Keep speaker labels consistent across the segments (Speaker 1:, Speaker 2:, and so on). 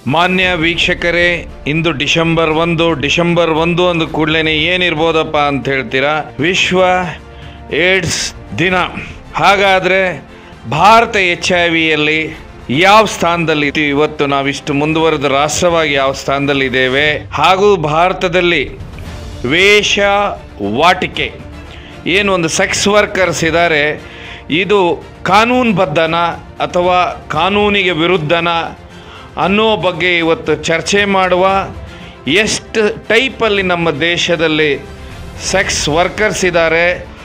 Speaker 1: ಮಾನ್ಯ ವೀಕ್ಷಕರೇ ಇಂದು ಡಿಸೆಂಬರ್ ಒಂದು ಡಿಸೆಂಬರ್ ಒಂದು ಅಂದ ಕೂಡಲೇ ಏನಿರ್ಬೋದಪ್ಪ ಅಂತ ಹೇಳ್ತೀರಾ ವಿಶ್ವ ಏಡ್ಸ್ ದಿನ ಹಾಗಾದರೆ ಭಾರತ ಎಚ್ ಐ ವಿಯಲ್ಲಿ ಯಾವ ಸ್ಥಾನದಲ್ಲಿ ಇದ್ದೀವಿ? ಇವತ್ತು ನಾವಿಷ್ಟು ಮುಂದುವರೆದ ರಾಷ್ಟ್ರವಾಗಿ ಯಾವ ಸ್ಥಾನದಲ್ಲಿ ಇದ್ದೇವೆ ಹಾಗೂ ಭಾರತದಲ್ಲಿ ವೇಷ ವಾಟಿಕೆ ಏನು ಒಂದು ಸೆಕ್ಸ್ ವರ್ಕರ್ಸ್ ಇದ್ದಾರೆ ಇದು ಕಾನೂನುಬದ್ಧನ ಅಥವಾ ಕಾನೂನಿಗೆ ವಿರುದ್ಧನ ಅನ್ನೋ ಬಗ್ಗೆ ಇವತ್ತು ಚರ್ಚೆ ಮಾಡುವ ಎಷ್ಟು ಟೈಪಲ್ಲಿ ನಮ್ಮ ದೇಶದಲ್ಲಿ ಸೆಕ್ಸ್ ವರ್ಕರ್ಸ್ ಇದ್ದಾರೆ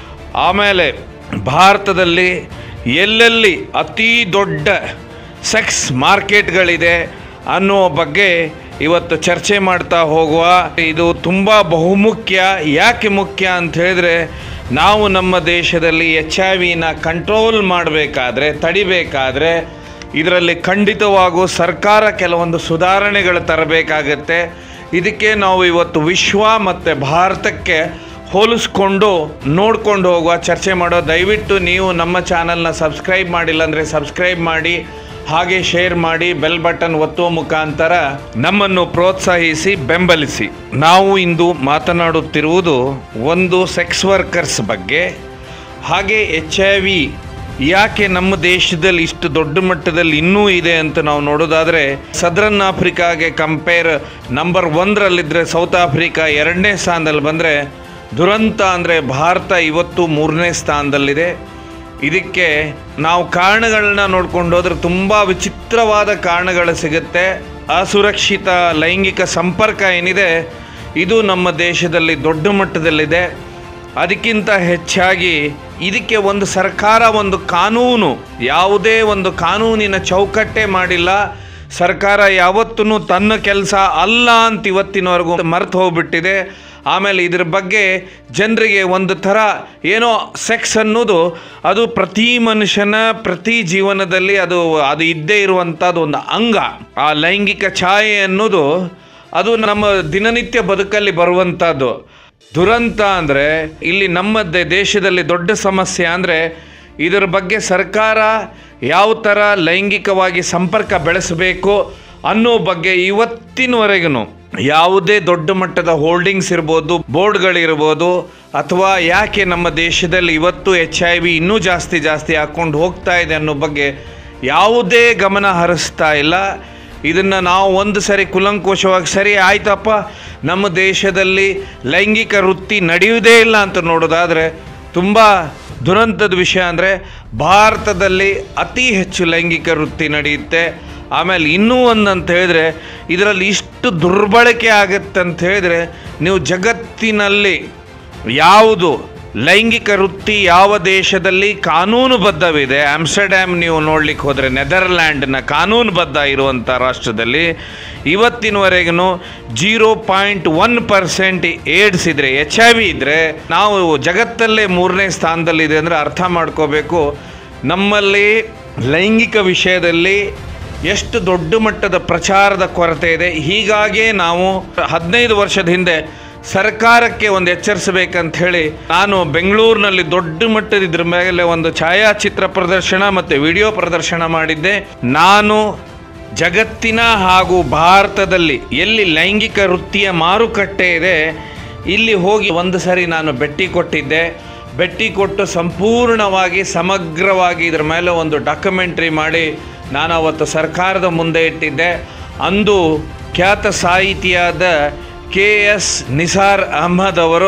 Speaker 1: ಆಮೇಲೆ ಭಾರತದಲ್ಲಿ ಎಲ್ಲೆಲ್ಲಿ ಅತಿ ದೊಡ್ಡ ಸೆಕ್ಸ್ ಮಾರ್ಕೆಟ್ಗಳಿದೆ ಅನ್ನೋ ಬಗ್ಗೆ ಇವತ್ತು ಚರ್ಚೆ ಮಾಡ್ತಾ ಹೋಗುವ ಇದು ತುಂಬ ಬಹುಮುಖ್ಯ ಯಾಕೆ ಮುಖ್ಯ ಅಂತ ಹೇಳಿದ್ರೆ ನಾವು ನಮ್ಮ ದೇಶದಲ್ಲಿ ಎಚ್ ಐ ವಿನ ಕಂಟ್ರೋಲ್ ಮಾಡಬೇಕಾದ್ರೆ ತಡಿಬೇಕಾದ್ರೆ ಇದರಲ್ಲಿ ಖಂಡಿತವಾಗೂ ಸರ್ಕಾರ ಕೆಲವೊಂದು ಸುಧಾರಣೆಗಳು ತರಬೇಕಾಗತ್ತೆ ಇದಕ್ಕೆ ನಾವು ಇವತ್ತು ವಿಶ್ವ ಮತ್ತು ಭಾರತಕ್ಕೆ ಹೋಲಿಸ್ಕೊಂಡು ನೋಡ್ಕೊಂಡು ಹೋಗುವ ಚರ್ಚೆ ಮಾಡೋ ದಯವಿಟ್ಟು ನೀವು ನಮ್ಮ ಚಾನಲ್ನ ಸಬ್ಸ್ಕ್ರೈಬ್ ಮಾಡಿಲ್ಲ ಅಂದರೆ ಸಬ್ಸ್ಕ್ರೈಬ್ ಮಾಡಿ ಹಾಗೆ ಶೇರ್ ಮಾಡಿ ಬೆಲ್ ಬಟನ್ ಒತ್ತುವ ಮುಖಾಂತರ ನಮ್ಮನ್ನು ಪ್ರೋತ್ಸಾಹಿಸಿ ಬೆಂಬಲಿಸಿ ನಾವು ಇಂದು ಮಾತನಾಡುತ್ತಿರುವುದು ಒಂದು ಸೆಕ್ಸ್ ವರ್ಕರ್ಸ್ ಬಗ್ಗೆ ಹಾಗೆ ಎಚ್ ಐ ವಿ ಯಾಕೆ ನಮ್ಮ ದೇಶದಲ್ಲಿ ಇಷ್ಟು ದೊಡ್ಡ ಮಟ್ಟದಲ್ಲಿ ಇನ್ನೂ ಇದೆ ಅಂತ ನಾವು ನೋಡೋದಾದರೆ ಸದರನ್ ಆಫ್ರಿಕಾಗೆ ಕಂಪೇರ್ ನಂಬರ್ ಒಂದರಲ್ಲಿದ್ದರೆ ಸೌತ್ ಆಫ್ರಿಕಾ ಎರಡನೇ ಸ್ಥಾನದಲ್ಲಿ ಬಂದರೆ ದುರಂತ ಅಂದರೆ ಭಾರತ ಇವತ್ತು ಮೂರನೇ ಸ್ಥಾನದಲ್ಲಿದೆ ಇದಕ್ಕೆ ನಾವು ಕಾರಣಗಳನ್ನ ನೋಡ್ಕೊಂಡು ಹೋದ್ರೆ ತುಂಬ ವಿಚಿತ್ರವಾದ ಕಾರಣಗಳು ಸಿಗುತ್ತೆ ಅಸುರಕ್ಷಿತ ಲೈಂಗಿಕ ಸಂಪರ್ಕ ಏನಿದೆ ಇದು ನಮ್ಮ ದೇಶದಲ್ಲಿ ದೊಡ್ಡ ಮಟ್ಟದಲ್ಲಿದೆ ಅದಕ್ಕಿಂತ ಹೆಚ್ಚಾಗಿ ಇದಕ್ಕೆ ಒಂದು ಸರ್ಕಾರ ಒಂದು ಕಾನೂನು ಯಾವುದೇ ಒಂದು ಕಾನೂನಿನ ಚೌಕಟ್ಟೆ ಮಾಡಿಲ್ಲ ಸರ್ಕಾರ ಯಾವತ್ತೂ ತನ್ನ ಕೆಲಸ ಅಲ್ಲ ಅಂತ ಇವತ್ತಿನವರೆಗೂ ಮರೆತು ಹೋಗ್ಬಿಟ್ಟಿದೆ ಆಮೇಲೆ ಇದ್ರ ಬಗ್ಗೆ ಜನರಿಗೆ ಒಂದು ಥರ ಏನೋ ಸೆಕ್ಸ್ ಅನ್ನೋದು ಅದು ಪ್ರತಿ ಮನುಷ್ಯನ ಪ್ರತಿ ಜೀವನದಲ್ಲಿ ಅದು ಅದು ಇದ್ದೇ ಇರುವಂಥದ್ದು ಒಂದು ಅಂಗ ಆ ಲೈಂಗಿಕ ಛಾಯೆ ಅನ್ನೋದು ಅದು ನಮ್ಮ ದಿನನಿತ್ಯ ಬದುಕಲ್ಲಿ ಬರುವಂಥದ್ದು ದುರಂತ ಅಂದರೆ ಇಲ್ಲಿ ನಮ್ಮ ದೇ- ದೇಶದಲ್ಲಿ ದೊಡ್ಡ ಸಮಸ್ಯೆ ಅಂದರೆ ಇದರ ಬಗ್ಗೆ ಸರ್ಕಾರ ಯಾವ ಥರ ಲೈಂಗಿಕವಾಗಿ ಸಂಪರ್ಕ ಬೆಳೆಸಬೇಕು ಅನ್ನೋ ಬಗ್ಗೆ ಇವತ್ತಿನವರೆಗೂ ಯಾವುದೇ ದೊಡ್ಡ ಮಟ್ಟದ ಹೋಲ್ಡಿಂಗ್ಸ್ ಇರ್ಬೋದು ಬೋರ್ಡ್ಗಳಿರ್ಬೋದು ಅಥವಾ ಯಾಕೆ ನಮ್ಮ ದೇಶದಲ್ಲಿ ಇವತ್ತು ಎಚ್ ಐ ವಿ ಇನ್ನೂ ಜಾಸ್ತಿ ಜಾಸ್ತಿ ಹಾಕ್ಕೊಂಡು ಹೋಗ್ತಾ ಇದೆ ಅನ್ನೋ ಬಗ್ಗೆ ಯಾವುದೇ ಗಮನ ಹರಿಸ್ತಾ ಇಲ್ಲ ಇದನ್ನು ನಾವು ಒಂದು ಸರಿ ಕುಲಂಕುಷವಾಗಿ ಸರಿ ಆಯ್ತಪ್ಪ ನಮ್ಮ ದೇಶದಲ್ಲಿ ಲೈಂಗಿಕ ವೃತ್ತಿ ನಡೆಯುವುದೇ ಇಲ್ಲ ಅಂತ ನೋಡೋದಾದರೆ ತುಂಬ ದುರಂತದ ವಿಷಯ ಅಂದರೆ ಭಾರತದಲ್ಲಿ ಅತಿ ಹೆಚ್ಚು ಲೈಂಗಿಕ ವೃತ್ತಿ ನಡೆಯುತ್ತೆ ಆಮೇಲೆ ಇನ್ನೂ ಒಂದು ಅಂತ ಹೇಳಿದ್ರೆ ಇದರಲ್ಲಿ ಇಷ್ಟು ದುರ್ಬಳಕೆ ಆಗುತ್ತೆ ಅಂತ ಹೇಳಿದ್ರೆ ನೀವು ಜಗತ್ತಿನಲ್ಲಿ ಯಾವುದು ಲೈಂಗಿಕ ವೃತ್ತಿ ಯಾವ ದೇಶದಲ್ಲಿ ಕಾನೂನುಬದ್ಧವಿದೆ ಆಮ್ಸ್ಟರ್ಡ್ಯಾಮ್ ನೀವು ನೋಡ್ಲಿಕ್ಕೆ ಹೋದರೆ ನೆದರ್ಲ್ಯಾಂಡ್ನ ಕಾನೂನುಬದ್ಧ ಇರುವಂಥ ರಾಷ್ಟ್ರದಲ್ಲಿ ಇವತ್ತಿನವರೆಗೂ zero point one percent AIDS ಇದ್ರೆ ಎಚ್ ಐ ವಿ ಇದ್ದರೆ ನಾವು ಜಗತ್ತಲ್ಲೇ ಮೂರನೇ ಸ್ಥಾನದಲ್ಲಿದೆ ಅಂದರೆ ಅರ್ಥ ಮಾಡ್ಕೋಬೇಕು ನಮ್ಮಲ್ಲಿ ಲೈಂಗಿಕ ವಿಷಯದಲ್ಲಿ ಎಷ್ಟು ದೊಡ್ಡ ಮಟ್ಟದ ಪ್ರಚಾರದ ಕೊರತೆ ಇದೆ ಹೀಗಾಗಿಯೇ ನಾವು ಹದಿನೈದು ವರ್ಷದ ಹಿಂದೆ ಸರ್ಕಾರಕ್ಕೆ ಒಂದು ಎಚ್ಚರಿಸಬೇಕಂತ ಹೇಳಿ ನಾನು ಬೆಂಗಳೂರಿನಲ್ಲಿ ದೊಡ್ಡ ಮಟ್ಟದ ಇದ್ರ ಮೇಲೆ ಒಂದು ಛಾಯಾಚಿತ್ರ ಪ್ರದರ್ಶನ ಮತ್ತು ವಿಡಿಯೋ ಪ್ರದರ್ಶನ ಮಾಡಿದ್ದೆ ನಾನು ಜಗತ್ತಿನ ಹಾಗೂ ಭಾರತದಲ್ಲಿ ಎಲ್ಲಿ ಲೈಂಗಿಕ ವೃತ್ತಿಯ ಮಾರುಕಟ್ಟೆ ಇದೆ ಇಲ್ಲಿ ಹೋಗಿ ಒಂದು ಸರಿ ನಾನು ಭೇಟಿ ಕೊಟ್ಟಿದ್ದೆ ಭೇಟಿ ಕೊಟ್ಟು ಸಂಪೂರ್ಣವಾಗಿ ಸಮಗ್ರವಾಗಿ ಇದರ ಮೇಲೆ ಒಂದು ಡಾಕ್ಯುಮೆಂಟ್ರಿ ಮಾಡಿ ನಾನು ಅವತ್ತು ಸರ್ಕಾರದ ಮುಂದೆ ಇಟ್ಟಿದ್ದೆ ಅಂದು ಖ್ಯಾತ ಸಾಹಿತಿಯಾದ ಕೆ ಎಸ್ ನಿಸಾರ್ ಅಹಮದ್ ಅವರು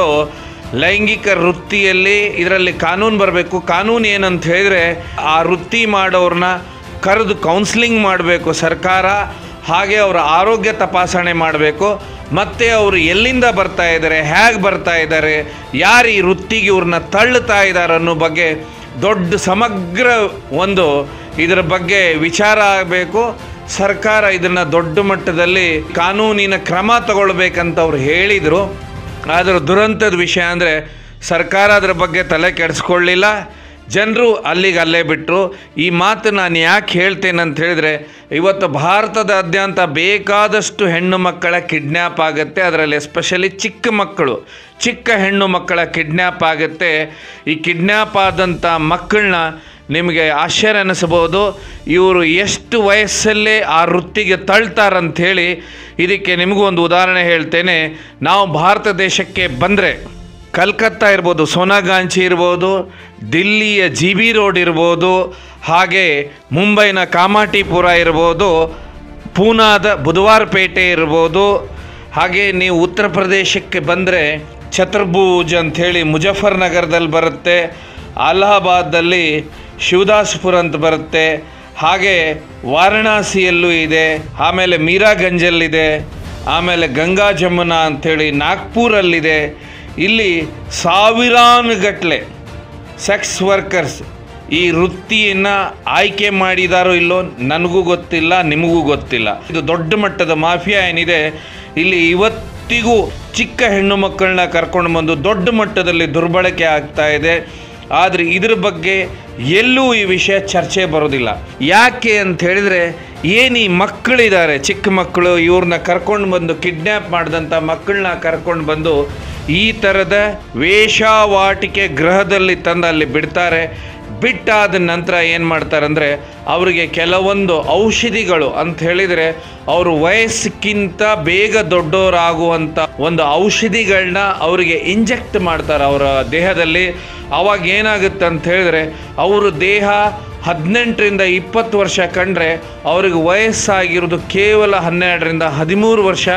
Speaker 1: ಲೈಂಗಿಕ ವೃತ್ತಿಯಲ್ಲಿ ಇದರಲ್ಲಿ ಕಾನೂನು ಬರಬೇಕು ಕಾನೂನು ಏನಂತ ಹೇಳಿದ್ರೆ ಆ ವೃತ್ತಿ ಮಾಡೋರನ್ನ ಕರೆದು ಕೌನ್ಸ್ಲಿಂಗ್ ಮಾಡಬೇಕು ಸರ್ಕಾರ ಹಾಗೆ ಅವರ ಆರೋಗ್ಯ ತಪಾಸಣೆ ಮಾಡಬೇಕು ಮತ್ತು ಅವರು ಎಲ್ಲಿಂದ ಬರ್ತಾ ಇದ್ದಾರೆ ಹೇಗೆ ಬರ್ತಾ ಇದ್ದಾರೆ ಯಾರು ಈ ವೃತ್ತಿಗೆ ಇವ್ರನ್ನ ತಳ್ಳುತ್ತಾ ಇದ್ದಾರೆ ಅನ್ನೋ ಬಗ್ಗೆ ದೊಡ್ಡ ಸಮಗ್ರ ಒಂದು ಇದರ ಬಗ್ಗೆ ವಿಚಾರ ಆಗಬೇಕು ಸರ್ಕಾರ ಇದನ್ನು ದೊಡ್ಡ ಮಟ್ಟದಲ್ಲಿ ಕಾನೂನಿನ ಕ್ರಮ ತಗೊಳ್ಬೇಕಂತ ಅವ್ರು ಹೇಳಿದರು ಆದರೆ ದುರಂತದ ವಿಷಯ ಅಂದರೆ ಸರ್ಕಾರ ಅದರ ಬಗ್ಗೆ ತಲೆ ಕೆಡಿಸ್ಕೊಳ್ಳಿಲ್ಲ ಜನರು ಅಲ್ಲಿಗೆ ಅಲ್ಲೇ ಬಿಟ್ಟರು ಈ ಮಾತು ನಾನು ಯಾಕೆ ಹೇಳ್ತೇನೆ ಅಂತ ಹೇಳಿದ್ರೆ ಇವತ್ತು ಭಾರತದಾದ್ಯಂತ ಬೇಕಾದಷ್ಟು ಹೆಣ್ಣು ಮಕ್ಕಳ ಕಿಡ್ನ್ಯಾಪ್ ಆಗುತ್ತೆ ಅದರಲ್ಲಿ ಎಸ್ಪೆಷಲಿ ಚಿಕ್ಕ ಮಕ್ಕಳು ಚಿಕ್ಕ ಹೆಣ್ಣು ಮಕ್ಕಳ ಕಿಡ್ನ್ಯಾಪ್ ಆಗುತ್ತೆ ಈ ಕಿಡ್ನ್ಯಾಪ್ ಆದಂಥ ಮಕ್ಕಳನ್ನ ನಿಮಗೆ ಆಶ್ಚರ್ಯ ಅನ್ನಿಸ್ಬೋದು ಇವರು ಎಷ್ಟು ವಯಸ್ಸಲ್ಲೇ ಆ ವೃತ್ತಿಗೆ ತಳ್ತಾರಂಥೇಳಿ ಇದಕ್ಕೆ ನಿಮಗೂ ಒಂದು ಉದಾಹರಣೆ ಹೇಳ್ತೇನೆ ನಾವು ಭಾರತ ದೇಶಕ್ಕೆ ಬಂದರೆ ಕಲ್ಕತ್ತಾ ಇರ್ಬೋದು ಸೋನಾಗಾಂಚಿ ಇರ್ಬೋದು ದಿಲ್ಲಿಯ ಜಿ ಬಿ ರೋಡ್ ಇರ್ಬೋದು ಹಾಗೆ ಮುಂಬೈನ ಕಾಮಾಟಿಪುರ ಇರ್ಬೋದು ಪೂನಾದ ಬುಧವಾರಪೇಟೆ ಇರ್ಬೋದು ಹಾಗೆ ನೀವು ಉತ್ತರ ಪ್ರದೇಶಕ್ಕೆ ಬಂದರೆ ಛತ್ರಬೂಜ್ ಅಂಥೇಳಿ ಮುಜಫರ್ನಗರದಲ್ಲಿ ಬರುತ್ತೆ ಅಲಹಾಬಾದಲ್ಲಿ ಶಿವದಾಸ್ಪುರ ಅಂತ ಬರುತ್ತೆ ಹಾಗೆ ವಾರಣಾಸಿಯಲ್ಲೂ ಇದೆ ಆಮೇಲೆ ಮೀರಾಗಂಜಲ್ಲಿದೆ ಆಮೇಲೆ ಗಂಗಾ ಜಮುನಾ ಅಂಥೇಳಿ ನಾಗ್ಪುರಲ್ಲಿದೆ ಇಲ್ಲಿ ಸಾವಿರಾನುಗಟ್ಟಲೆ ಸೆಕ್ಸ್ ವರ್ಕರ್ಸ್ ಈ ವೃತ್ತಿಯನ್ನು ಆಯ್ಕೆ ಮಾಡಿದಾರೋ ಇಲ್ಲೋ ನನಗೂ ಗೊತ್ತಿಲ್ಲ ನಿಮಗೂ ಗೊತ್ತಿಲ್ಲ ಇದು ದೊಡ್ಡ ಮಟ್ಟದ ಮಾಫಿಯಾ ಏನಿದೆ ಇಲ್ಲಿ ಇವತ್ತಿಗೂ ಚಿಕ್ಕ ಹೆಣ್ಣು ಮಕ್ಕಳನ್ನ ಕರ್ಕೊಂಡು ಬಂದು ದೊಡ್ಡ ಮಟ್ಟದಲ್ಲಿ ದುರ್ಬಳಕೆ ಆಗ್ತಾ ಇದೆ ಆದರೆ ಇದ್ರ ಬಗ್ಗೆ ಎಲ್ಲೂ ಈ ವಿಷಯ ಚರ್ಚೆ ಬರೋದಿಲ್ಲ ಯಾಕೆ ಅಂತ ಹೇಳಿದರೆ ಏನು ಈ ಮಕ್ಕಳಿದ್ದಾರೆ ಚಿಕ್ಕ ಮಕ್ಕಳು ಇವ್ರನ್ನ ಕರ್ಕೊಂಡು ಬಂದು ಕಿಡ್ನ್ಯಾಪ್ ಮಾಡಿದಂಥ ಮಕ್ಕಳನ್ನ ಕರ್ಕೊಂಡು ಬಂದು ಈ ಥರದ ವೇಷಾವಾಟಿಕೆ ಗೃಹದಲ್ಲಿ ತಂದು ಅಲ್ಲಿ ಬಿಡ್ತಾರೆ ಬಿಟ್ಟಾದ ನಂತರ ಏನು ಮಾಡ್ತಾರಂದರೆ ಅವರಿಗೆ ಕೆಲವೊಂದು ಔಷಧಿಗಳು ಅಂತ ಹೇಳಿದರೆ ಅವರು ವಯಸ್ಸಿಗಿಂತ ಬೇಗ ದೊಡ್ಡವರಾಗುವಂಥ ಒಂದು ಔಷಧಿಗಳನ್ನ ಅವರಿಗೆ ಇಂಜೆಕ್ಟ್ ಮಾಡ್ತಾರೆ ಅವರ ದೇಹದಲ್ಲಿ ಅವಾಗ ಏನಾಗುತ್ತೆ ಅಂತ ಹೇಳಿದ್ರೆ ಅವರು ದೇಹ ಹದಿನೆಂಟರಿಂದ ಇಪ್ಪತ್ತು ವರ್ಷ ಕಂಡ್ರೆ ಅವ್ರಿಗೆ ವಯಸ್ಸಾಗಿರೋದು ಕೇವಲ ಹನ್ನೆರಡರಿಂದ ಹದಿಮೂರು ವರ್ಷ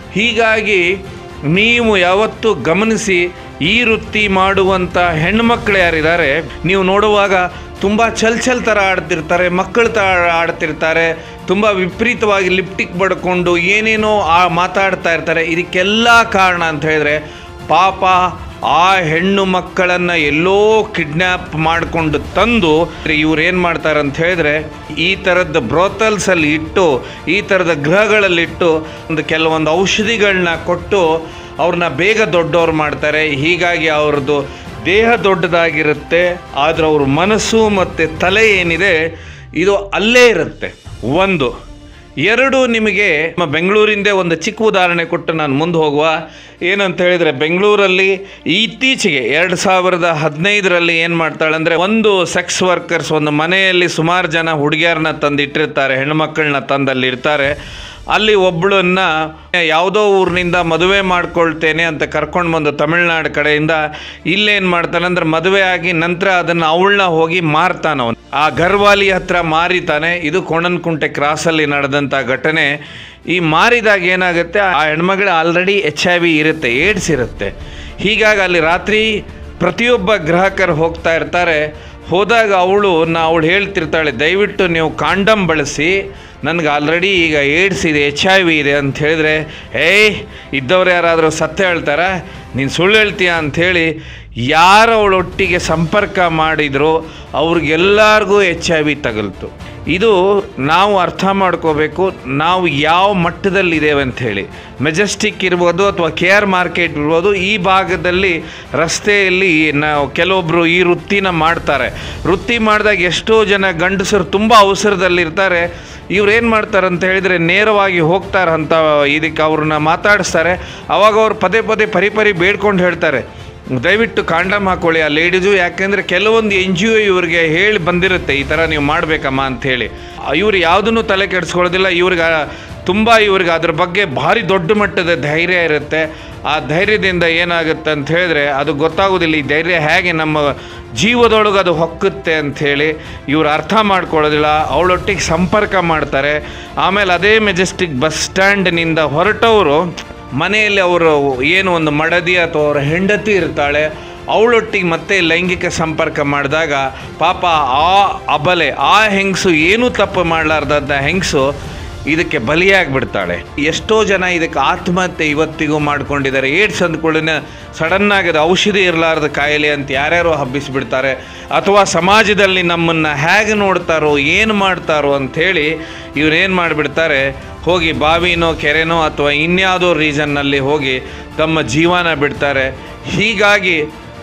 Speaker 1: ಹೀಗಾಗಿ ನೀವು ಯಾವತ್ತೂ ಗಮನಿಸಿ ಈ ವೃತ್ತಿ ಮಾಡುವಂಥ ಹೆಣ್ಮಕ್ಳು ಯಾರಿದ್ದಾರೆ ನೀವು ನೋಡುವಾಗ ತುಂಬ ಚಲ್ ಚಲ್ ಥರ ಆಡ್ತಿರ್ತಾರೆ ಮಕ್ಕಳ ಥರ ಆಡ್ತಿರ್ತಾರೆ ತುಂಬ ವಿಪರೀತವಾಗಿ ಲಿಪ್ಟಿಕ್ ಬಡ್ಕೊಂಡು ಏನೇನೋ ಆ ಮಾತಾಡ್ತಾ ಇರ್ತಾರೆ ಇದಕ್ಕೆಲ್ಲ ಕಾರಣ ಅಂತ ಹೇಳಿದ್ರೆ ಪಾಪ ಆ ಹೆಣ್ಣು ಮಕ್ಕಳನ್ನು ಎಲ್ಲೋ ಕಿಡ್ನ್ಯಾಪ್ ಮಾಡಿಕೊಂಡು ತಂದು ಇವ್ರು ಏನು ಮಾಡ್ತಾರೆ ಅಂತ ಹೇಳಿದ್ರೆ ಈ ಥರದ ಬ್ರೋತಲ್ಸಲ್ಲಿ ಇಟ್ಟು ಈ ಥರದ ಗೃಹಗಳಲ್ಲಿಟ್ಟು ಒಂದು ಕೆಲವೊಂದು ಔಷಧಿಗಳನ್ನ ಕೊಟ್ಟು ಅವ್ರನ್ನ ಬೇಗ ದೊಡ್ಡವ್ರು ಮಾಡ್ತಾರೆ ಹೀಗಾಗಿ ಅವ್ರದ್ದು ದೇಹ ದೊಡ್ಡದಾಗಿರುತ್ತೆ ಆದರೆ ಅವ್ರ ಮನಸ್ಸು ಮತ್ತು ತಲೆ ಏನಿದೆ ಇದು ಅಲ್ಲೇ ಇರುತ್ತೆ ಒಂದು ಎರಡು ನಿಮಗೆ ನಮ್ಮ ಬೆಂಗಳೂರಿಂದೇ ಒಂದು ಚಿಕ್ಕ ಉದಾಹರಣೆ ಕೊಟ್ಟು ನಾನು ಮುಂದೆ ಹೋಗುವ ಏನಂತ ಹೇಳಿದರೆ ಬೆಂಗಳೂರಲ್ಲಿ ಇತ್ತೀಚೆಗೆ ಎರಡು ಸಾವಿರದ ಹದಿನೈದರಲ್ಲಿ ಏನು ಮಾಡ್ತಾಳೆ ಅಂದರೆ ಒಂದು ಸೆಕ್ಸ್ ವರ್ಕರ್ಸ್ ಒಂದು ಮನೆಯಲ್ಲಿ ಸುಮಾರು ಜನ ಹುಡುಗಿಯರನ್ನ ತಂದಿಟ್ಟಿರ್ತಾರೆ ಹೆಣ್ಮಕ್ಳನ್ನ ತಂದಲ್ಲಿ ಇರ್ತಾರೆ ಅಲ್ಲಿ ಒಬ್ಬಳನ್ನ ಯಾವುದೋ ಊರಿನಿಂದ ಮದುವೆ ಮಾಡ್ಕೊಳ್ತೇನೆ ಅಂತ ಕರ್ಕೊಂಡು ಬಂದು ತಮಿಳ್ನಾಡು ಕಡೆಯಿಂದ ಇಲ್ಲೇನು ಮಾಡ್ತಾನೆ ಅಂದ್ರೆ ಮದುವೆ ಆಗಿ ನಂತರ ಅದನ್ನು ಅವಳನ್ನ ಹೋಗಿ ಮಾರ್ತಾನ ಅವನು ಆ ಗರ್ವಾಲಿ ಹತ್ರ ಮಾರಿತಾನೆ ಇದು ಕೋಣನ್ಕುಂಟೆ ಕ್ರಾಸಲ್ಲಿ ನಡೆದಂಥ ಘಟನೆ ಈ ಮಾರಿದಾಗ ಏನಾಗುತ್ತೆ ಆ ಹೆಣ್ಮಗಳು ಆಲ್ರೆಡಿ ಎಚ್ ಐ ವಿ ಇರುತ್ತೆ ಏಡ್ಸ್ ಇರುತ್ತೆ ಹೀಗಾಗಿ ಅಲ್ಲಿ ರಾತ್ರಿ ಪ್ರತಿಯೊಬ್ಬ ಗ್ರಾಹಕರು ಹೋಗ್ತಾ ಇರ್ತಾರೆ ಹೋದಾಗ ಅವಳು ನಾ ಅವಳು ಹೇಳ್ತಿರ್ತಾಳೆ ದಯವಿಟ್ಟು ನೀವು ಕಾಂಡಮ್ ಬಳಸಿ ನನಗೆ ಆಲ್ರೆಡಿ ಈಗ ಏಡ್ಸ್ ಇದೆ ಎಚ್ ಐ ವಿ ಇದೆ ಅಂತ ಹೇಳಿದ್ರೆ ಏಯ್ ಇದ್ದವ್ರು ಯಾರಾದರೂ ಸತ್ಯ ಹೇಳ್ತಾರ ನೀನು ಸುಳ್ಳು ಹೇಳ್ತೀಯ ಅಂಥೇಳಿ ಯಾರು ಅವಳೊಟ್ಟಿಗೆ ಸಂಪರ್ಕ ಮಾಡಿದ್ರು ಅವ್ರಿಗೆಲ್ಲರಿಗೂ ಎಚ್ ಐ ವಿ ತಗಲ್ತು ಇದು ನಾವು ಅರ್ಥ ಮಾಡ್ಕೋಬೇಕು ನಾವು ಯಾವ ಮಟ್ಟದಲ್ಲಿದ್ದೇವೆ ಅಂಥೇಳಿ ಮೆಜೆಸ್ಟಿಕ್ ಇರ್ಬೋದು ಅಥವಾ ಕೆ ಆರ್ ಮಾರ್ಕೆಟ್ ಇರ್ಬೋದು ಈ ಭಾಗದಲ್ಲಿ ರಸ್ತೆಯಲ್ಲಿ ನಾವು ಕೆಲವೊಬ್ಬರು ಈ ವೃತ್ತಿನ ಮಾಡ್ತಾರೆ ವೃತ್ತಿ ಮಾಡಿದಾಗ ಎಷ್ಟೋ ಜನ ಗಂಡಸರು ತುಂಬ ಅವಸರದಲ್ಲಿರ್ತಾರೆ ಇವ್ರು ಏನು ಮಾಡ್ತಾರೆ ಅಂತ ಹೇಳಿದರೆ ನೇರವಾಗಿ ಹೋಗ್ತಾರೆ ಅಂತ ಇದಕ್ಕೆ ಅವ್ರನ್ನ ಮಾತಾಡಿಸ್ತಾರೆ ಅವಾಗ ಅವ್ರು ಪದೇ ಪದೇ ಪರಿ ಪರಿ ಬೇಡ್ಕೊಂಡು ಹೇಳ್ತಾರೆ ದಯವಿಟ್ಟು ಕಾಂಡಮ್ ಹಾಕೊಳ್ಳಿ ಆ ಲೇಡೀಸು ಯಾಕೆಂದರೆ ಕೆಲವೊಂದು ಎನ್ ಜಿ ಒ ಇವ್ರಿಗೆ ಹೇಳಿ ಬಂದಿರುತ್ತೆ ಈ ಥರ ನೀವು ಮಾಡಬೇಕಮ್ಮ ಅಂಥೇಳಿ ಇವ್ರು ಯಾವುದನ್ನು ತಲೆ ಕೆಡಿಸ್ಕೊಳ್ಳೋದಿಲ್ಲ ಇವ್ರಿಗೆ ತುಂಬ ಇವ್ರಿಗೆ ಅದ್ರ ಬಗ್ಗೆ ಭಾರಿ ದೊಡ್ಡ ಮಟ್ಟದ ಧೈರ್ಯ ಇರುತ್ತೆ ಆ ಧೈರ್ಯದಿಂದ ಏನಾಗುತ್ತೆ ಅಂತ ಹೇಳಿದ್ರೆ ಅದು ಗೊತ್ತಾಗೋದಿಲ್ಲ ಈ ಧೈರ್ಯ ಹೇಗೆ ನಮ್ಮ ಜೀವದೊಳಗೆ ಅದು ಹೊಕ್ಕುತ್ತೆ ಅಂಥೇಳಿ ಇವ್ರು ಅರ್ಥ ಮಾಡ್ಕೊಳ್ಳೋದಿಲ್ಲ ಅವಳೊಟ್ಟಿಗೆ ಸಂಪರ್ಕ ಮಾಡ್ತಾರೆ ಆಮೇಲೆ ಅದೇ ಮೆಜೆಸ್ಟಿಕ್ ಬಸ್ ಸ್ಟ್ಯಾಂಡ್ನಿಂದ ಹೊರಟವರು ಮನೆಯಲ್ಲಿ ಅವರು ಏನು ಒಂದು ಮಡದಿ ಅಥವಾ ಅವರ ಹೆಂಡತಿ ಇರ್ತಾಳೆ ಅವಳೊಟ್ಟಿಗೆ ಮತ್ತೆ ಲೈಂಗಿಕ ಸಂಪರ್ಕ ಮಾಡಿದಾಗ ಪಾಪ ಆ ಅಬಲೆ ಆ ಹೆಂಗಸು ಏನೂ ತಪ್ಪು ಮಾಡಲಾರ್ದಂಥ ಹೆಂಗಸು ಇದಕ್ಕೆ ಬಲಿಯಾಗಿಬಿಡ್ತಾಳೆ ಎಷ್ಟೋ ಜನ ಇದಕ್ಕೆ ಆತ್ಮಹತ್ಯೆ ಇವತ್ತಿಗೂ ಮಾಡ್ಕೊಂಡಿದ್ದಾರೆ ಏಡ್ಸ್ ಅಂದ್ಕೊಳ್ಳಿನ ಸಡನ್ನಾಗಿ ಅದು ಔಷಧಿ ಇರಲಾರ್ದ ಕಾಯಿಲೆ ಅಂತ ಯಾರ್ಯಾರೋ ಹಬ್ಬಿಸಿಬಿಡ್ತಾರೆ ಅಥವಾ ಸಮಾಜದಲ್ಲಿ ನಮ್ಮನ್ನು ಹೇಗೆ ನೋಡ್ತಾರೋ ಏನು ಮಾಡ್ತಾರೋ ಅಂಥೇಳಿ ಇವ್ರೇನು ಮಾಡಿಬಿಡ್ತಾರೆ ಹೋಗಿ ಬಾವಿನೋ ಕೆರೆನೋ ಅಥವಾ ಇನ್ಯಾವುದೋ ರೀಸನ್ನಲ್ಲಿ ಹೋಗಿ ತಮ್ಮ ಜೀವನ ಬಿಡ್ತಾರೆ ಹೀಗಾಗಿ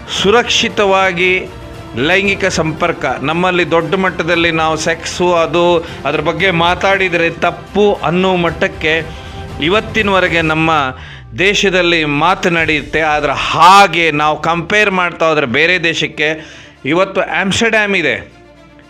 Speaker 1: ಸುರಕ್ಷಿತವಾಗಿ ಲೈಂಗಿಕ ಸಂಪರ್ಕ ನಮ್ಮಲ್ಲಿ ದೊಡ್ಡ ಮಟ್ಟದಲ್ಲಿ ನಾವು ಸೆಕ್ಸು ಅದು ಅದ್ರ ಬಗ್ಗೆ ಮಾತಾಡಿದರೆ ತಪ್ಪು ಅನ್ನೋ ಮಟ್ಟಕ್ಕೆ ಇವತ್ತಿನವರೆಗೆ ನಮ್ಮ ದೇಶದಲ್ಲಿ ಮಾತು ನಡೆಯುತ್ತೆ ಆದರೆ ಹಾಗೆ ನಾವು ಕಂಪೇರ್ ಮಾಡ್ತಾ ಹೋದರೆ ಬೇರೆ ದೇಶಕ್ಕೆ ಇವತ್ತು ಆಮ್ಸ್ಟರ್ಡ್ಯಾಮ್ ಇದೆ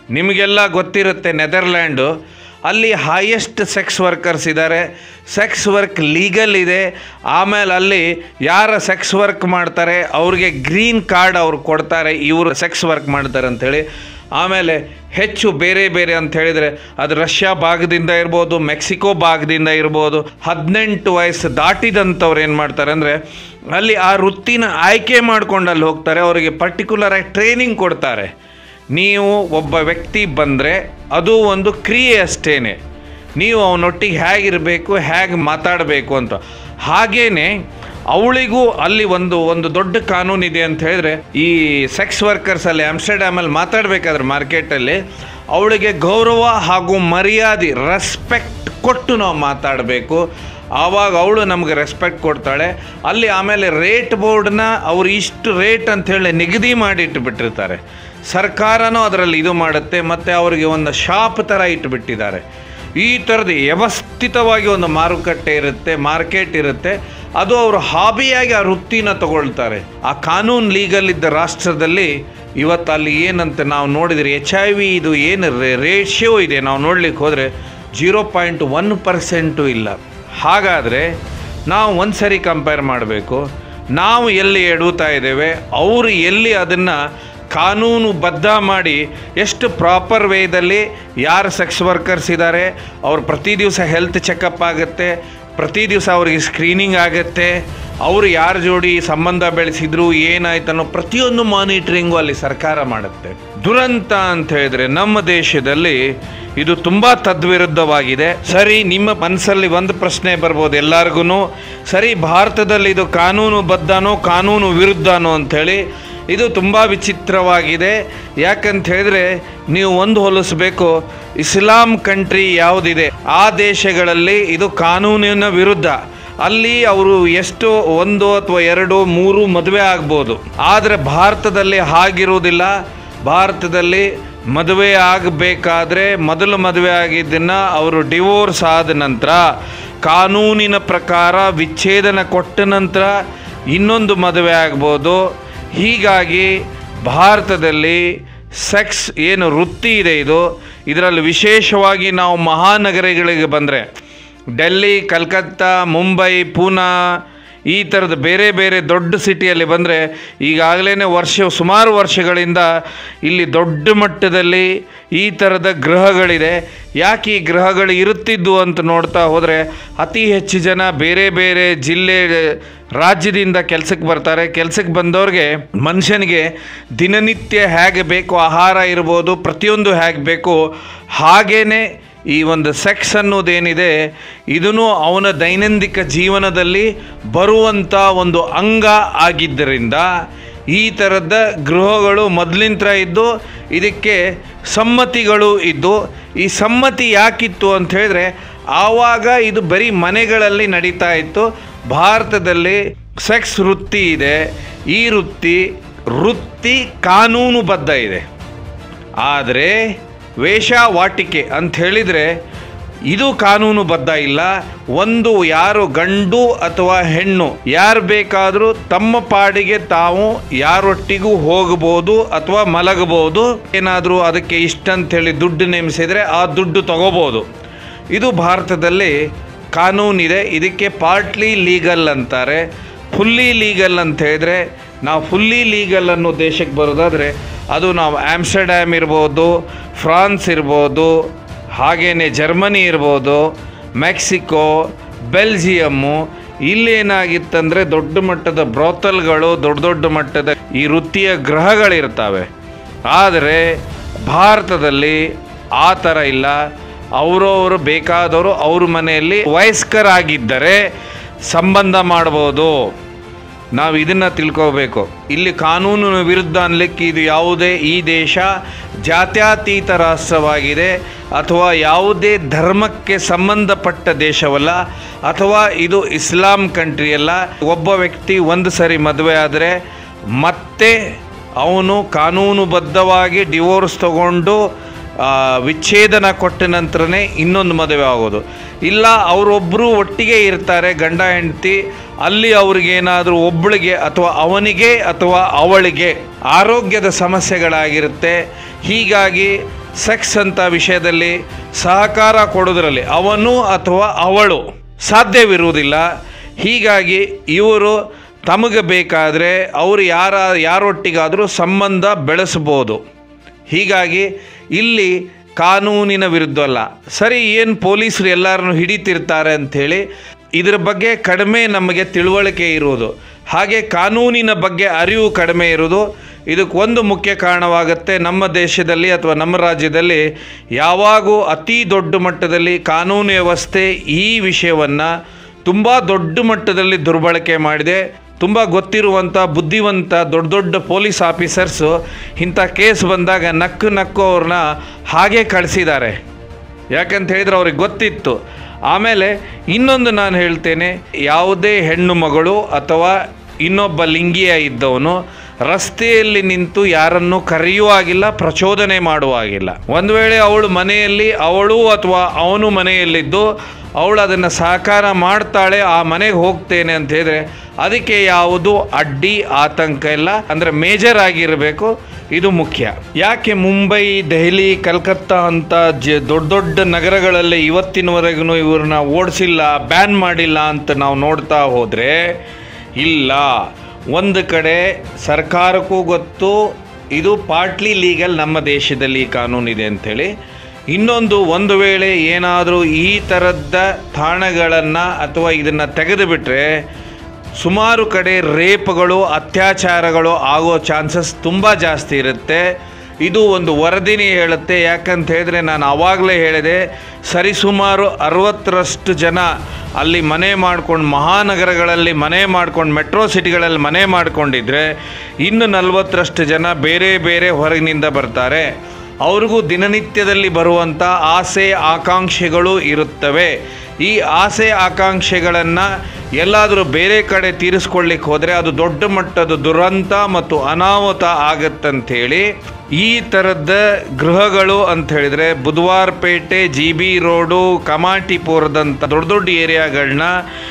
Speaker 1: ನಿಮಗೆಲ್ಲ ಗೊತ್ತಿರುತ್ತೆ ನೆದರ್ಲ್ಯಾಂಡು ಅಲ್ಲಿ ಹೈಯೆಸ್ಟ್ ಸೆಕ್ಸ್ ವರ್ಕರ್ಸ್ ಇದ್ದಾರೆ ಸೆಕ್ಸ್ ವರ್ಕ್ ಲೀಗಲ್ ಇದೆ ಆಮೇಲೆ ಅಲ್ಲಿ ಯಾರ ಸೆಕ್ಸ್ ವರ್ಕ್ ಮಾಡ್ತಾರೆ ಅವ್ರಿಗೆ ಗ್ರೀನ್ ಕಾರ್ಡ್ ಅವ್ರು ಕೊಡ್ತಾರೆ ಇವರು ಸೆಕ್ಸ್ ವರ್ಕ್ ಮಾಡ್ತಾರೆ ಅಂಥೇಳಿ ಆಮೇಲೆ ಹೆಚ್ಚು ಬೇರೆ ಬೇರೆ ಅಂತ ಹೇಳಿದರೆ ಅದು ರಷ್ಯಾ ಭಾಗದಿಂದ ಇರ್ಬೋದು ಮೆಕ್ಸಿಕೋ ಭಾಗದಿಂದ ಇರ್ಬೋದು ಹದಿನೆಂಟು ವಯಸ್ಸು ದಾಟಿದಂಥವ್ರು ಏನು ಮಾಡ್ತಾರೆ ಅಂದರೆ ಅಲ್ಲಿ ಆ ವೃತ್ತಿನ ಆಯ್ಕೆ ಮಾಡ್ಕೊಂಡು ಅಲ್ಲಿ ಹೋಗ್ತಾರೆ ಅವರಿಗೆ ಪರ್ಟಿಕ್ಯುಲರ್ ಆಗಿ ಟ್ರೈನಿಂಗ್ ಕೊಡ್ತಾರೆ ನೀವು ಒಬ್ಬ ವ್ಯಕ್ತಿ ಬಂದರೆ ಅದು ಒಂದು ಕ್ರಿಯೆ ಅಷ್ಟೇನೆ ನೀವು ಅವನೊಟ್ಟಿಗೆ ಹೇಗಿರಬೇಕು ಹೇಗೆ ಮಾತಾಡಬೇಕು ಅಂತ ಹಾಗೇನೆ ಅವಳಿಗೂ ಅಲ್ಲಿ ಒಂದು ಒಂದು ದೊಡ್ಡ ಕಾನೂನು ಇದೆ ಅಂತ ಹೇಳಿದ್ರೆ ಈ ಸೆಕ್ಸ್ ವರ್ಕರ್ಸ್ ಅಲ್ಲಿ ಆಮ್ಸ್ಟರ್ಡ್ಯಾಮಲ್ಲಿ ಮಾತಾಡಬೇಕಾದ್ರೆ ಮಾರ್ಕೆಟಲ್ಲಿ ಅವಳಿಗೆ ಗೌರವ ಹಾಗೂ ಮರ್ಯಾದೆ ರೆಸ್ಪೆಕ್ಟ್ ಕೊಟ್ಟು ನಾವು ಮಾತಾಡಬೇಕು ಆವಾಗ ಅವಳು ನಮಗೆ ರೆಸ್ಪೆಕ್ಟ್ ಕೊಡ್ತಾಳೆ ಅಲ್ಲಿ ಆಮೇಲೆ ರೇಟ್ ಬೋರ್ಡ್ನ ಅವ್ರು ಇಷ್ಟು ರೇಟ್ ಅಂಥೇಳಿ ನಿಗದಿ ಮಾಡಿ ಇಟ್ಟುಬಿಟ್ಟಿರ್ತಾರೆ ಸರ್ಕಾರನೂ ಅದರಲ್ಲಿ ಇದು ಮಾಡುತ್ತೆ ಮತ್ತು ಅವರಿಗೆ ಒಂದು ಶಾಪ್ ಥರ ಇಟ್ಟುಬಿಟ್ಟಿದ್ದಾರೆ ಈ ಥರದ ವ್ಯವಸ್ಥಿತವಾಗಿ ಒಂದು ಮಾರುಕಟ್ಟೆ ಇರುತ್ತೆ ಮಾರ್ಕೆಟ್ ಇರುತ್ತೆ ಅದು ಅವರು ಹಾಬಿಯಾಗಿ ಆ ವೃತ್ತಿನ ತಗೊಳ್ತಾರೆ ಆ ಕಾನೂನು ಲೀಗಲ್ ಇದ್ದ ರಾಷ್ಟ್ರದಲ್ಲಿ ಇವತ್ತು ಅಲ್ಲಿ ಏನಂತ ನಾವು ನೋಡಿದರೆ ಎಚ್ ಐ ವಿ ಇದು ಏನು ರೇಷಿಯೋ ಇದೆ ನಾವು ನೋಡ್ಲಿಕ್ಕೆ ಹೋದರೆ ಜೀರೋ ಪಾಯಿಂಟ್ ಒನ್ ಪರ್ಸೆಂಟು ಇಲ್ಲ ಹಾಗಾದರೆ ನಾವು ಒಂದು ಸರಿ ಕಂಪೇರ್ ಮಾಡಬೇಕು ನಾವು ಎಲ್ಲಿ ಎಡುತ್ತಾ ಇದ್ದೇವೆ ಅವರು ಎಲ್ಲಿ ಅದನ್ನು ಕಾನೂನು ಬದ್ಧ ಮಾಡಿ ಎಷ್ಟು ಪ್ರಾಪರ್ ವೇದಲ್ಲಿ ಯಾರು ಸೆಕ್ಸ್ ವರ್ಕರ್ಸ್ ಇದ್ದಾರೆ ಅವ್ರು ಪ್ರತಿ ದಿವಸ ಹೆಲ್ತ್ ಚೆಕಪ್ ಆಗುತ್ತೆ ಪ್ರತಿ ದಿವಸ ಅವರಿಗೆ ಸ್ಕ್ರೀನಿಂಗ್ ಆಗುತ್ತೆ ಅವರು ಯಾರ ಜೋಡಿ ಸಂಬಂಧ ಬೆಳೆಸಿದ್ರು ಏನಾಯ್ತು ಅನ್ನೋ ಪ್ರತಿಯೊಂದು ಮಾನಿಟ್ರಿಂಗು ಅಲ್ಲಿ ಸರ್ಕಾರ ಮಾಡುತ್ತೆ ದುರಂತ ಅಂತ ಹೇಳಿದ್ರೆ ನಮ್ಮ ದೇಶದಲ್ಲಿ ಇದು ತುಂಬ ತದ್ವಿರುದ್ಧವಾಗಿದೆ ಸರಿ ನಿಮ್ಮ ಮನಸ್ಸಲ್ಲಿ ಒಂದು ಪ್ರಶ್ನೆ ಬರ್ಬೋದು ಎಲ್ಲರಿಗೂ ಸರಿ ಭಾರತದಲ್ಲಿ ಇದು ಕಾನೂನು ಬದ್ಧನೋ ಕಾನೂನು ವಿರುದ್ಧನೋ ಅಂಥೇಳಿ ಇದು ತುಂಬ ವಿಚಿತ್ರವಾಗಿದೆ ಯಾಕಂತ ಹೇಳಿದ್ರೆ ನೀವು ಒಂದು ಹೋಲಿಸ್ಬೇಕು ಇಸ್ಲಾಂ ಕಂಟ್ರಿ ಯಾವುದಿದೆ ಆ ದೇಶಗಳಲ್ಲಿ ಇದು ಕಾನೂನಿನ ವಿರುದ್ಧ ಅಲ್ಲಿ ಅವರು ಎಷ್ಟು ಒಂದು ಅಥವಾ ಎರಡು ಮೂರು ಮದುವೆ ಆಗ್ಬೋದು ಆದರೆ ಭಾರತದಲ್ಲಿ ಹಾಗಿರುವುದಿಲ್ಲ ಭಾರತದಲ್ಲಿ ಮದುವೆ ಆಗಬೇಕಾದ್ರೆ ಮೊದಲು ಮದುವೆ ಆಗಿದ್ದನ್ನು ಅವರು ಡಿವೋರ್ಸ್ ಆದ ನಂತರ ಕಾನೂನಿನ ಪ್ರಕಾರ ವಿಚ್ಛೇದನ ಕೊಟ್ಟ ನಂತರ ಇನ್ನೊಂದು ಮದುವೆ ಆಗ್ಬೋದು ಹೀಗಾಗಿ ಭಾರತದಲ್ಲಿ ಸೆಕ್ಸ್ ಏನು ವೃತ್ತಿ ಇದೆ ಇದು ಇದರಲ್ಲಿ ವಿಶೇಷವಾಗಿ ನಾವು ಮಹಾನಗರಗಳಿಗೆ ಬಂದರೆ ಡೆಲ್ಲಿ ಕಲ್ಕತ್ತಾ ಮುಂಬೈ ಪೂನಾ ಈ ಥರದ ಬೇರೆ ಬೇರೆ ದೊಡ್ಡ ಸಿಟಿಯಲ್ಲಿ ಬಂದರೆ ಈಗಾಗಲೇ ವರ್ಷ ಸುಮಾರು ವರ್ಷಗಳಿಂದ ಇಲ್ಲಿ ದೊಡ್ಡ ಮಟ್ಟದಲ್ಲಿ ಈ ಥರದ ಗೃಹಗಳಿದೆ ಯಾಕೆ ಈ ಗೃಹಗಳು ಇರುತ್ತಿದ್ದು ಅಂತ ನೋಡ್ತಾ ಹೋದರೆ ಅತಿ ಹೆಚ್ಚು ಜನ ಬೇರೆ ಬೇರೆ ಜಿಲ್ಲೆ ರಾಜ್ಯದಿಂದ ಕೆಲಸಕ್ಕೆ ಬರ್ತಾರೆ ಕೆಲಸಕ್ಕೆ ಬಂದವ್ರಿಗೆ ಮನುಷ್ಯನಿಗೆ ದಿನನಿತ್ಯ ಹೇಗೆ ಬೇಕು ಆಹಾರ ಇರ್ಬೋದು ಪ್ರತಿಯೊಂದು ಹೇಗೆ ಬೇಕು ಹಾಗೇ ಈ ಒಂದು ಸೆಕ್ಸ್ ಅನ್ನೋದೇನಿದೆ ಇದನ್ನು ಅವನ ದೈನಂದಿಕ ಜೀವನದಲ್ಲಿ ಬರುವಂಥ ಒಂದು ಅಂಗ ಆಗಿದ್ದರಿಂದ ಈ ಥರದ ಗೃಹಗಳು ಮೊದಲಿನ ಇದ್ದು ಇದಕ್ಕೆ ಸಮ್ಮತಿಗಳು ಇದ್ದು ಈ ಸಮ್ಮತಿ ಯಾಕಿತ್ತು ಅಂತ ಹೇಳಿದ್ರೆ ಆವಾಗ ಇದು ಬರೀ ಮನೆಗಳಲ್ಲಿ ನಡೀತಾ ಇತ್ತು ಭಾರತದಲ್ಲಿ ಸೆಕ್ಸ್ ವೃತ್ತಿ ಇದೆ ಈ ವೃತ್ತಿ ವೃತ್ತಿ ಕಾನೂನುಬದ್ಧ ಇದೆ ಆದರೆ ವೇಷವಾಟಿಕೆ ಅಂತ ಹೇಳಿದರೆ ಇದು ಕಾನೂನುಬದ್ಧ ಇಲ್ಲ ಒಂದು ಯಾರು ಗಂಡು ಅಥವಾ ಹೆಣ್ಣು ಯಾರು ಬೇಕಾದರೂ ತಮ್ಮ ಪಾಡಿಗೆ ತಾವು ಯಾರೊಟ್ಟಿಗೂ ಹೋಗಬಹುದು ಅಥವಾ ಮಲಗಬಹುದು ಏನಾದರೂ ಅದಕ್ಕೆ ಇಷ್ಟಂತೇಳಿ ದುಡ್ಡು ನೇಮಿಸಿದರೆ ಆ ದುಡ್ಡು ತಗೋಬೋದು ಇದು ಭಾರತದಲ್ಲಿ ಕಾನೂನಿದೆ ಇದಕ್ಕೆ ಪಾರ್ಟ್ಲಿ ಲೀಗಲ್ ಅಂತಾರೆ ಫುಲ್ಲಿ ಲೀಗಲ್ ಅಂತ ಹೇಳಿದ್ರೆ ನಾವು ಫುಲ್ಲಿ ಲೀಗಲ್ ಅನ್ನೋ ದೇಶಕ್ಕೆ ಬರೋದಾದರೆ ಅದು ನಾವು ಆಮ್ಸ್ಟರ್ಡ್ಯಾಮ್ ಇರ್ಬೋದು ಫ್ರಾನ್ಸ್ ಇರ್ಬೋದು ಹಾಗೆಯೇ ಜರ್ಮನಿ ಇರ್ಬೋದು ಮೆಕ್ಸಿಕೋ ಬೆಲ್ಜಿಯಮ್ಮು ಇಲ್ಲೇನಾಗಿತ್ತಂದರೆ ದೊಡ್ಡ ಮಟ್ಟದ ಬ್ರೋತಲ್ಗಳು ದೊಡ್ಡ ದೊಡ್ಡ ಮಟ್ಟದ ಈ ವೃತ್ತಿಯ ಗ್ರಹಗಳಿರ್ತವೆ ಆದರೆ ಭಾರತದಲ್ಲಿ ಆ ಥರ ಇಲ್ಲ ಅವರವರು ಬೇಕಾದವರು ಅವ್ರ ಮನೆಯಲ್ಲಿ ವಯಸ್ಕರಾಗಿದ್ದರೆ ಸಂಬಂಧ ಮಾಡ್ಬೋದು ನಾವು ಇದನ್ನು ತಿಳ್ಕೋಬೇಕು ಇಲ್ಲಿ ಕಾನೂನಿನ ವಿರುದ್ಧ ಅನ್ಲಿಕ್ಕೆ ಇದು ಯಾವುದೇ ಈ ದೇಶ ಜಾತ್ಯತೀತ ರಾಷ್ಟ್ರವಾಗಿದೆ ಅಥವಾ ಯಾವುದೇ ಧರ್ಮಕ್ಕೆ ಸಂಬಂಧಪಟ್ಟ ದೇಶವಲ್ಲ ಅಥವಾ ಇದು ಇಸ್ಲಾಂ ಕಂಟ್ರಿ ಅಲ್ಲ ಒಬ್ಬ ವ್ಯಕ್ತಿ ಒಂದು ಸರಿ ಮದುವೆ ಆದರೆ ಮತ್ತೆ ಅವನು ಕಾನೂನುಬದ್ಧವಾಗಿ ಡಿವೋರ್ಸ್ ತಗೊಂಡು ಆ, ವಿಚ್ಛೇದನ ಕೊಟ್ಟ ನಂತರನೇ ಇನ್ನೊಂದು ಮದುವೆ ಆಗೋದು ಇಲ್ಲ ಅವರೊಬ್ಬರು ಒಟ್ಟಿಗೆ ಇರ್ತಾರೆ ಗಂಡ ಹೆಂಡತಿ ಅಲ್ಲಿ ಅವ್ರಿಗೇನಾದರೂ ಒಬ್ಬಳಿಗೆ ಅಥವಾ ಅವನಿಗೆ ಅಥವಾ ಅವಳಿಗೆ ಆರೋಗ್ಯದ ಸಮಸ್ಯೆಗಳಾಗಿರುತ್ತೆ ಹೀಗಾಗಿ ಸೆಕ್ಸ್ ಅಂತ ವಿಷಯದಲ್ಲಿ ಸಹಕಾರ ಕೊಡೋದ್ರಲ್ಲಿ ಅವನು ಅಥವಾ ಅವಳು ಸಾಧ್ಯವಿರುವುದಿಲ್ಲ ಹೀಗಾಗಿ ಇವರು ತಮಗೆ ಬೇಕಾದರೆ ಅವರು ಯಾರ ಯಾರೊಟ್ಟಿಗಾದರೂ ಸಂಬಂಧ ಬೆಳೆಸ್ಬೋದು ಹೀಗಾಗಿ ಇಲ್ಲಿ ಕಾನೂನಿನ ವಿರುದ್ಧ ಅಲ್ಲ ಸರಿ ಏನು ಪೊಲೀಸರು ಎಲ್ಲರನ್ನು ಹಿಡಿತಿರ್ತಾರೆ ಅಂಥೇಳಿ ಇದರ ಬಗ್ಗೆ ಕಡಿಮೆ ನಮಗೆ ತಿಳುವಳಿಕೆ ಇರುವುದು ಹಾಗೆ ಕಾನೂನಿನ ಬಗ್ಗೆ ಅರಿವು ಕಡಿಮೆ ಇರುವುದು ಇದಕ್ಕೆ ಒಂದು ಮುಖ್ಯ ಕಾರಣವಾಗುತ್ತೆ ನಮ್ಮ ದೇಶದಲ್ಲಿ ಅಥವಾ ನಮ್ಮ ರಾಜ್ಯದಲ್ಲಿ ಯಾವಾಗೂ ಅತಿ ದೊಡ್ಡ ಮಟ್ಟದಲ್ಲಿ ಕಾನೂನು ವ್ಯವಸ್ಥೆ ಈ ವಿಷಯವನ್ನು ತುಂಬ ದೊಡ್ಡ ಮಟ್ಟದಲ್ಲಿ ದುರ್ಬಳಕೆ ಮಾಡಿದೆ ತುಂಬ ಗೊತ್ತಿರುವಂಥ ಬುದ್ಧಿವಂತ ದೊಡ್ಡ ದೊಡ್ಡ ಪೊಲೀಸ್ ಆಫೀಸರ್ಸು ಇಂಥ ಕೇಸ್ ಬಂದಾಗ ನಕ್ಕು ನಕ್ಕು ಅವ್ರನ್ನ ಹಾಗೆ ಕಳಿಸಿದ್ದಾರೆ ಯಾಕಂತ ಹೇಳಿದ್ರೆ ಅವ್ರಿಗೆ ಗೊತ್ತಿತ್ತು ಆಮೇಲೆ ಇನ್ನೊಂದು ನಾನು ಹೇಳ್ತೇನೆ ಯಾವುದೇ ಹೆಣ್ಣು ಮಗಳು ಅಥವಾ ಇನ್ನೊಬ್ಬ ಲಿಂಗಿಯ ಇದ್ದವನು ರಸ್ತೆಯಲ್ಲಿ ನಿಂತು ಯಾರನ್ನು ಕರೆಯುವಾಗಿಲ್ಲ ಪ್ರಚೋದನೆ ಮಾಡುವಾಗಿಲ್ಲ ಒಂದು ವೇಳೆ ಅವಳು ಮನೆಯಲ್ಲಿ ಅವಳು ಅಥವಾ ಅವನು ಮನೆಯಲ್ಲಿದ್ದು ಅವಳು ಅದನ್ನು ಸಹಕಾರ ಮಾಡ್ತಾಳೆ ಆ ಮನೆಗೆ ಹೋಗ್ತೇನೆ ಅಂತ ಹೇಳಿದ್ರೆ ಅದಕ್ಕೆ ಯಾವುದು ಅಡ್ಡಿ ಆತಂಕ ಇಲ್ಲ ಅಂದರೆ ಮೇಜರ್ ಆಗಿರಬೇಕು ಇದು ಮುಖ್ಯ ಯಾಕೆ ಮುಂಬೈ ದೆಹಲಿ ಕಲ್ಕತ್ತಾ ಅಂತ ಜ ದೊಡ್ಡ ದೊಡ್ಡ ನಗರಗಳಲ್ಲಿ ಇವತ್ತಿನವರೆಗೂ ಇವ್ರನ್ನ ಓಡಿಸಿಲ್ಲ ಬ್ಯಾನ್ ಮಾಡಿಲ್ಲ ಅಂತ ನಾವು ನೋಡ್ತಾ ಹೋದರೆ ಇಲ್ಲ ಒಂದು ಕಡೆ ಸರ್ಕಾರಕ್ಕೂ ಗೊತ್ತು ಇದು ಪಾರ್ಟ್ಲಿ ಲೀಗಲ್ ನಮ್ಮ ದೇಶದಲ್ಲಿ ಈ ಕಾನೂನಿದೆ ಅಂಥೇಳಿ ಇನ್ನೊಂದು ಒಂದು ವೇಳೆ ಏನಾದರೂ ಈ ಥರದ ತಾಣಗಳನ್ನು ಅಥವಾ ಇದನ್ನು ತೆಗೆದುಬಿಟ್ರೆ ಸುಮಾರು ಕಡೆ ರೇಪ್ಗಳು ಅತ್ಯಾಚಾರಗಳು ಆಗೋ ಚಾನ್ಸಸ್ ತುಂಬ ಜಾಸ್ತಿ ಇರುತ್ತೆ ಇದು ಒಂದು ವರದಿನೇ ಹೇಳುತ್ತೆ ಯಾಕಂತ ಹೇಳಿದ್ರೆ ನಾನು ಆವಾಗಲೇ ಹೇಳಿದೆ ಸರಿಸುಮಾರು ಅರವತ್ತರಷ್ಟು ಜನ ಅಲ್ಲಿ ಮನೆ ಮಾಡ್ಕೊಂಡು ಮಹಾನಗರಗಳಲ್ಲಿ ಮನೆ ಮಾಡ್ಕೊಂಡು ಮೆಟ್ರೋ ಸಿಟಿಗಳಲ್ಲಿ ಮನೆ ಮಾಡ್ಕೊಂಡಿದ್ರೆ ಇನ್ನು ನಲವತ್ತರಷ್ಟು ಜನ ಬೇರೆ ಬೇರೆ ಹೊರಗಿನಿಂದ ಬರ್ತಾರೆ ಅವ್ರಿಗೂ ದಿನನಿತ್ಯದಲ್ಲಿ ಬರುವಂಥ ಆಸೆ ಆಕಾಂಕ್ಷೆಗಳು ಇರುತ್ತವೆ ಈ ಆಸೆ ಆಕಾಂಕ್ಷೆಗಳನ್ನು ಎಲ್ಲಾದರೂ ಬೇರೆ ಕಡೆ ತೀರಿಸ್ಕೊಳ್ಳಿಕ್ಕೆ ಹೋದರೆ ಅದು ದೊಡ್ಡ ಮಟ್ಟದ ದುರಂತ ಮತ್ತು ಅನಾಹುತ ಆಗತ್ತಂಥೇಳಿ ಈ ಥರದ ಗೃಹಗಳು ಅಂತ ಹೇಳಿದರೆ ಬುಧವಾರಪೇಟೆ ಜಿ ಬಿ ರೋಡು ಕಮಾಟಿಪುರದಂಥ ದೊಡ್ಡ ದೊಡ್ಡ ಏರಿಯಾಗಳನ್ನ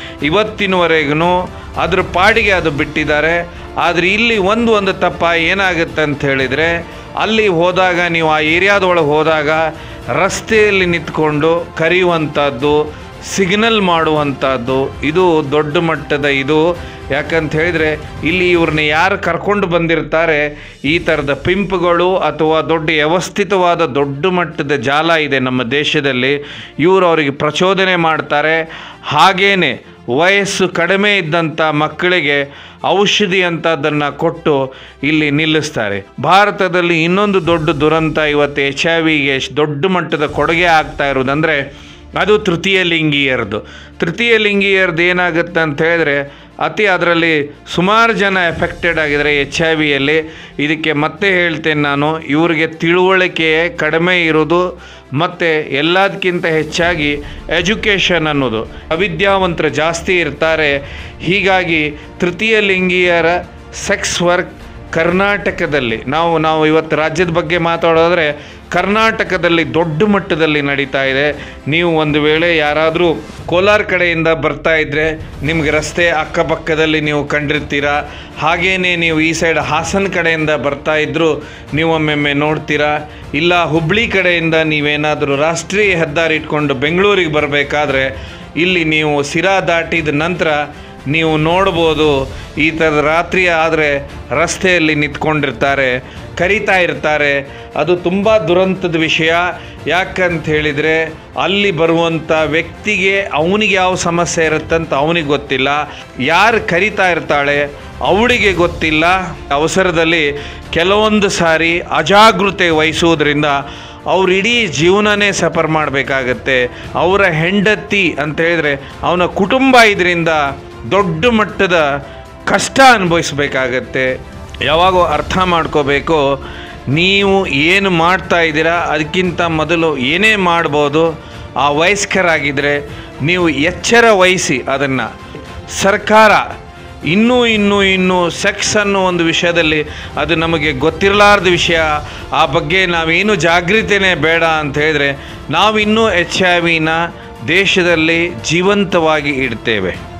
Speaker 1: ಇವತ್ತಿನವರೆಗೂ ಅದ್ರ ಪಾಡಿಗೆ ಅದು ಬಿಟ್ಟಿದ್ದಾರೆ ಆದರೆ ಇಲ್ಲಿ ಒಂದು ಒಂದು ತಪ್ಪ ಏನಾಗುತ್ತೆ ಅಂತ ಹೇಳಿದರೆ ಅಲ್ಲಿ ಹೋದಾಗ ನೀವು ಆ ಏರಿಯಾದೊಳಗೆ ಹೋದಾಗ ರಸ್ತೆಯಲ್ಲಿ ನಿಂತ್ಕೊಂಡು ಕರೆಯುವಂಥದ್ದು ಸಿಗ್ನಲ್ ಮಾಡುವಂಥದ್ದು ಇದು ದೊಡ್ಡ ಮಟ್ಟದ ಇದು ಯಾಕಂತ ಹೇಳಿದರೆ ಇಲ್ಲಿ ಇವ್ರನ್ನ ಯಾರು ಕರ್ಕೊಂಡು ಬಂದಿರ್ತಾರೆ ಈ ಥರದ ಪಿಂಪ್ಗಳು ಅಥವಾ ದೊಡ್ಡ ವ್ಯವಸ್ಥಿತವಾದ ದೊಡ್ಡ ಮಟ್ಟದ ಜಾಲ ಇದೆ ನಮ್ಮ ದೇಶದಲ್ಲಿ ಇವರು ಅವರಿಗೆ ಪ್ರಚೋದನೆ ಮಾಡ್ತಾರೆ ಹಾಗೇನೆ ವಯಸ್ಸು ಕಡಿಮೆ ಇದ್ದಂಥ ಮಕ್ಕಳಿಗೆ ಔಷಧಿ ಅಂತದನ್ನು ಕೊಟ್ಟು ಇಲ್ಲಿ ನಿಲ್ಲಿಸ್ತಾರೆ ಭಾರತದಲ್ಲಿ ಇನ್ನೊಂದು ದೊಡ್ಡ ದುರಂತ ಇವತ್ತು ಎಚ್ ಐ ವಿಗೆ ದೊಡ್ಡ ಮಟ್ಟದ ಕೊಡುಗೆ ಆಗ್ತಾ ಇರೋದಂದರೆ ಅದು ತೃತೀಯ ಲಿಂಗಿಯರದು ತೃತೀಯ ಲಿಂಗಿಯರದು ಏನಾಗುತ್ತೆ ಅಂತ ಹೇಳಿದ್ರೆ ಅತಿ ಅದರಲ್ಲಿ ಸುಮಾರು ಜನ ಎಫೆಕ್ಟೆಡ್ ಆಗಿದ್ದಾರೆ ಎಚ್ ಐ ವಿಯಲ್ಲಿ ಇದಕ್ಕೆ ಮತ್ತೆ ಹೇಳ್ತೇನೆ ನಾನು ಇವರಿಗೆ ತಿಳುವಳಿಕೆ ಕಡಿಮೆ ಇರೋದು ಮತ್ತು ಎಲ್ಲದಕ್ಕಿಂತ ಹೆಚ್ಚಾಗಿ ಎಜುಕೇಷನ್ ಅನ್ನೋದು ಅವಿದ್ಯಾವಂತರು ಜಾಸ್ತಿ ಇರ್ತಾರೆ ಹೀಗಾಗಿ ತೃತೀಯ ಲಿಂಗಿಯರ ಸೆಕ್ಸ್ ವರ್ಕ್ ಕರ್ನಾಟಕದಲ್ಲಿ ನಾವು ನಾವು ಇವತ್ತು ರಾಜ್ಯದ ಬಗ್ಗೆ ಮಾತಾಡೋದ್ರೆ ಕರ್ನಾಟಕದಲ್ಲಿ ದೊಡ್ಡ ಮಟ್ಟದಲ್ಲಿ ನಡೀತಾ ಇದೆ ನೀವು ಒಂದು ವೇಳೆ ಯಾರಾದರೂ ಕೋಲಾರ ಕಡೆಯಿಂದ ಬರ್ತಾ ಇದ್ದರೆ ನಿಮಗೆ ರಸ್ತೆ ಅಕ್ಕಪಕ್ಕದಲ್ಲಿ ನೀವು ಕಂಡಿರ್ತೀರಾ ಹಾಗೇನೇ ನೀವು ಈ ಸೈಡ್ ಹಾಸನ ಕಡೆಯಿಂದ ಬರ್ತಾ ಇದ್ದರೂ ನೀವು ಒಮ್ಮೊಮ್ಮೆ ನೋಡ್ತೀರಾ ಇಲ್ಲ ಹುಬ್ಳಿ ಕಡೆಯಿಂದ ನೀವೇನಾದರೂ ರಾಷ್ಟ್ರೀಯ ಹೆದ್ದಾರಿ ಇಟ್ಕೊಂಡು ಬೆಂಗಳೂರಿಗೆ ಬರಬೇಕಾದ್ರೆ ಇಲ್ಲಿ ನೀವು ಸಿರಾ ದಾಟಿದ ನಂತರ ನೀವು ನೋಡ್ಬೋದು ಈ ಥರದ ರಾತ್ರಿ ಆದರೆ ರಸ್ತೆಯಲ್ಲಿ ನಿಂತ್ಕೊಂಡಿರ್ತಾರೆ ಕರಿತಾ ಇರ್ತಾರೆ ಅದು ತುಂಬ ದುರಂತದ ವಿಷಯ ಯಾಕಂತ ಹೇಳಿದರೆ ಅಲ್ಲಿ ಬರುವಂಥ ವ್ಯಕ್ತಿಗೆ ಅವನಿಗೆ ಯಾವ ಸಮಸ್ಯೆ ಇರುತ್ತಂತ ಅವನಿಗೆ ಗೊತ್ತಿಲ್ಲ ಯಾರು ಕರಿತಾ ಇರ್ತಾಳೆ ಅವಳಿಗೆ ಗೊತ್ತಿಲ್ಲ ಅವಸರದಲ್ಲಿ ಕೆಲವೊಂದು ಸಾರಿ ಅಜಾಗೃತೆ ವಹಿಸುವುದರಿಂದ ಅವ್ರ ಇಡೀ ಜೀವನನೇ ಸಫರ್ ಮಾಡಬೇಕಾಗತ್ತೆ ಅವರ ಹೆಂಡತಿ ಅಂತ ಹೇಳಿದ್ರೆ ಅವನ ಕುಟುಂಬ ಇದರಿಂದ ದೊಡ್ಡ ಮಟ್ಟದ ಕಷ್ಟ ಅನುಭವಿಸ್ಬೇಕಾಗತ್ತೆ ಯಾವಾಗೋ ಅರ್ಥ ಮಾಡ್ಕೋಬೇಕು ನೀವು ಏನು ಮಾಡ್ತಾ ಇದ್ದೀರಾ ಅದಕ್ಕಿಂತ ಮೊದಲು ಏನೇ ಮಾಡ್ಬೋದು ಆ ವಯಸ್ಕರಾಗಿದ್ದರೆ ನೀವು ಎಚ್ಚರ ವಹಿಸಿ ಅದನ್ನು ಸರ್ಕಾರ ಇನ್ನೂ ಇನ್ನೂ ಇನ್ನೂ ಸೆಕ್ಸ್ ಅನ್ನೋ ಒಂದು ವಿಷಯದಲ್ಲಿ ಅದು ನಮಗೆ ಗೊತ್ತಿರಲಾರ್ದ ವಿಷಯ ಆ ಬಗ್ಗೆ ನಾವೇನು ಜಾಗೃತಿನೇ ಬೇಡ ಅಂತ ಹೇಳಿದ್ರೆ ನಾವಿನ್ನೂ ಎಚ್ ಐ ವಿನ ದೇಶದಲ್ಲಿ ಜೀವಂತವಾಗಿ ಇಡ್ತೇವೆ